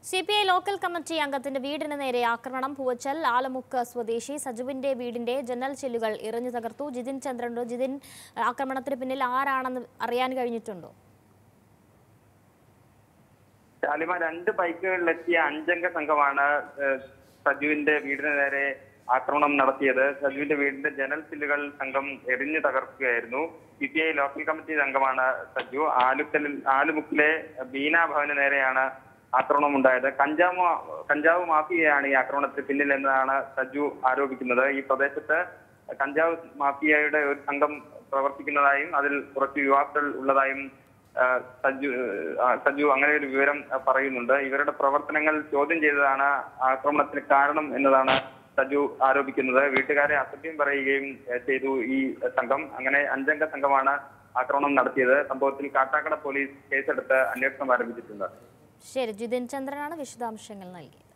C P I local committee അംഗത്തിന്റെ വീടിന് നേരെ ആക്രമണം പൂവച്ചൽ ആലമുക്ക് സ്വദേശി സജുവിന്റെ വീടിന്റെ ജനൽ ചില്ലുകൾ എറിഞ്ഞു തകർത്തു ജിതിൻ ചന്ദ്രനുണ്ടോ ജിതിൻ ആക്രമണത്തിന് പിന്നിൽ ആരാണെന്ന് അറിയാൻ കഴിഞ്ഞിട്ടുണ്ടോ ശാലിമ രണ്ട് ബൈക്കുകളിലെത്തിയ അഞ്ചംഗ സംഘമാണ് ഏഹ്, സജുവിന്റെ വീടിന് നേരെ ആക്രമണം നടത്തിയത് സജുവിന്റെ വീടിന്റെ ജനൽ ചില്ലുകൾ സംഘം എറിഞ്ഞു തകർക്കുകയായിരുന്നു C P I local committee അംഗമാണ് സജു ആലുക്കലിൽ ആലുമുക്കിലെ ബീന ഭവന് നേരെയാണ് ആക്രമണം ഉണ്ടായത് കഞ്ചാവ് മാ- കഞ്ചാവ് മാഫിയയാണ് ഈ ആക്രമണത്തിന് പിന്നിൽ എന്നാണ് സജു ആരോപിക്കുന്നത് ഈ പ്രദേശത്ത് കഞ്ചാവ് മാഫിയയുടെ ഒരു സംഘം പ്രവർത്തിക്കുന്നതായും അതിൽ കുറച്ച് യുവാക്കൾ ഉള്ളതായും ആ, സജു ആ, സജു അങ്ങനെ ഒരു വിവരം ആ, പറയുന്നുണ്ട് ഇവരുടെ പ്രവർത്തനങ്ങൾ ചോദ്യം ചെയ്തതാണ് ആക്രമണത്തിന് കാരണം എന്നതാണ് സജു ആരോപിക്കുന്നത് വീട്ടുകാരെ അസഭ്യം പറയുകയും ഏ, ചെയ്തു ഈ സംഘം അങ്ങനെ അഞ്ചംഗ സംഘമാണ് ആക്രമണം നടത്തിയത് സംഭവത്തിൽ കാട്ടാക്കട പോലീസ് കേസെടുത്ത് അന്വേഷണം ആരംഭിച്ചിട്ടുണ്ട് ശരി ജിതിൻ ചന്ദ്രനാണ് വിശദാംശങ്ങൾ നൽകിയത്